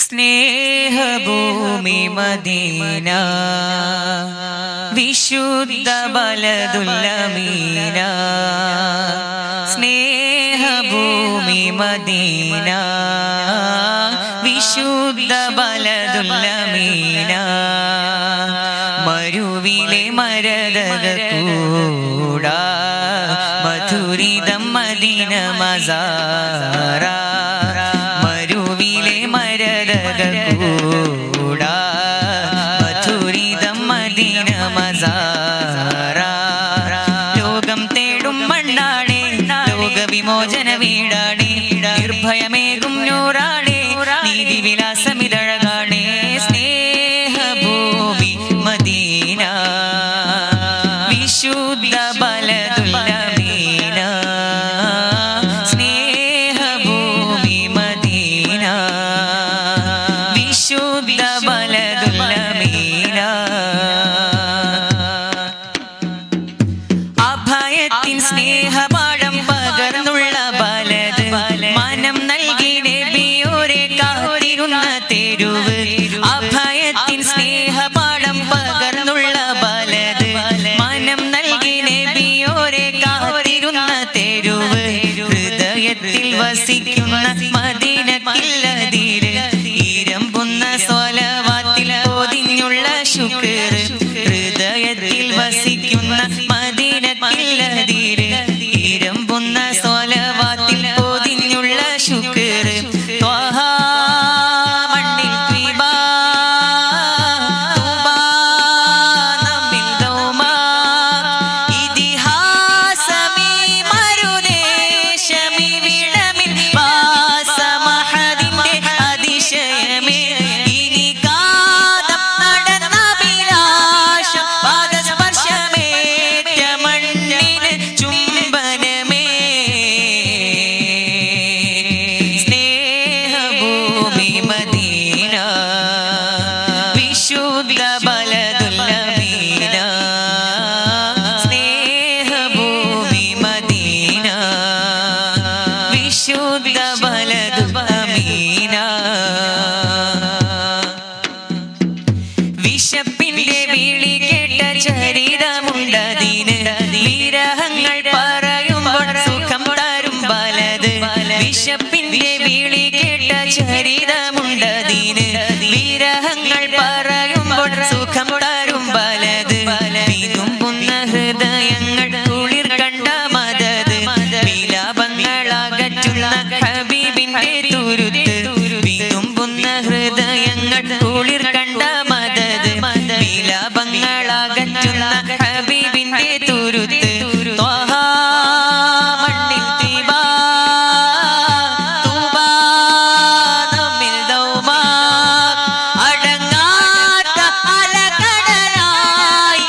സ്നേഹഭൂമി Medina വിശുദ്ധ ബലദുല്ലമീന സ്നേഹഭൂമി Medina വിശുദ്ധ ബലദുല്ലമീന മരുവിലെ മരതക കൂടാ മധുരിതം മദീന മസാറ മരുവിലെ മരതക കൂടാ മധുരിതം മദീന മസാറ ലോകം തേടും മണ്ണാണേ ലോക വിമോചന വീടാണേ നിർഭയമേകും നൂറാണേ നീതി വിലാസമിതഴകാണേ സ്നേഹഭൂമി മദീന വിശുദ്ധ ബലദുല്ലമീന സ്നേഹഭൂമി മദീന വിശുദ്ധ ബലദുല്ലമീന അഭയത്തിൻ സ്നേഹപാഠം പകർന്നുള്ള ബലത് മനം നൽകി നബിയോരെ കാത്തിരുന്ന തെരുവ് അഭയത്തിൻ സ്നേഹപാഠം പകർന്നുള്ള ബലത് മനം നൽകി നബിയോരെ കാത്തിരുന്ന തെരുവ് ഹൃദയത്തിൽ വസിക്കുന്ന മദീനക്കില്ലതീര് ഇരമ്പുന്ന സ്വലവാത്തിൽ പൊതിഞ്ഞുള്ള ശുക്ർ ഹൃദയത്തിൽ വസിക്കുന്ന മദീനക്കില്ലതീര് ഇരമ്പുന്ന സ്വലവാത്തിൽ പൊതിഞ്ഞുള്ള ശുക്ർ ത്വഹാ മണ്ണിൽ ത്വിബാ, തുബാ നമ്മിൽ ദൗമാ, ഇതിഹാസമീ മരുദേശമീ വിടമിൽ വാസമഹദിന്റെ അതിശയമേ ഇനി കാതം നടന്നഭിലാഷം പാദസ്പർശമേറ്റ മണ്ണിന് ചുംബനമേ സ്നേഹഭൂമി മദീന വിശുദ്ധ ബലദുല്ലമീന സ്നേഹഭൂമി മദീന വിശുദ്ധ ബലദുല്ലമീന വിശപ്പിന്റെ വിളി കേട്ട ചരിതമുണ്ടതിന് വിരഹങ്ങൾ പറയുമ്പോൾ സുഖം തരും ബലത് വിശപ്പിന്റെ വിളി കേട്ട ചരിതമുണ്ടതിന് വിരഹങ്ങൾ പറയുമ്പോൾ സുഖം തരും ബലത് വിതുമ്പുന്ന ഹൃദയങ്ങൾ കുളിർ കണ്ട മദത് വിലാപങ്ങളകറ്റുന്ന ഹബീബിന്റെ തുരുത്ത് വിതുമ്പുന്ന ഹൃദയങ്ങൾ കുളിർ കണ്ട മദത് വിലാപങ്ങളകറ്റുന്ന ഹബീബിന്റെ തുരുത്ത് ത്വഹാ മണ്ണിൽ ത്വിബാ, തുബാ നമ്മിൽ ദൗമാ, അടങ്ങാത്ത അലകടലായി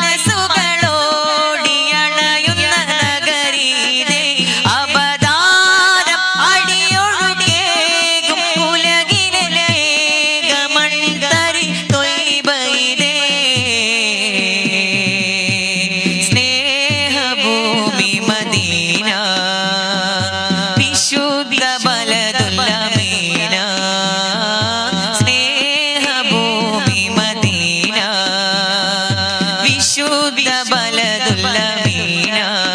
മനസ്സുകളോടിയണയുന്ന നഗരീതേ അപദാനം അടിയൊഴുകേകും ഉലകിലെ ഏകമൺതരി തൊയ്ബയിലേ സ്നേഹഭൂമി മദീന വിശുദ്ധ ബലദുല്ലമീന സ്നേഹഭൂമി മദീന വിശുദ്ധ ബലദുല്ലമീന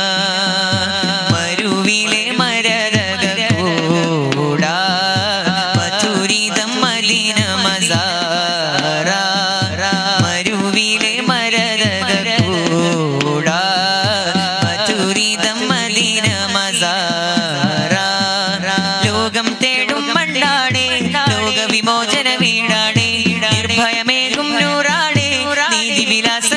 മരുവിലെ മരതക കൂടാ മധുരിതം മലിന മസാറ മരുവിലെ മരതക കൂടാ മധുരിതം മലിന മസാറ ലോകം തേടും മണ്ണാണേ ലോക വിമോചന വീടാണേ നിർഭയമേകും നൂറാണേ നീതി വിലാസ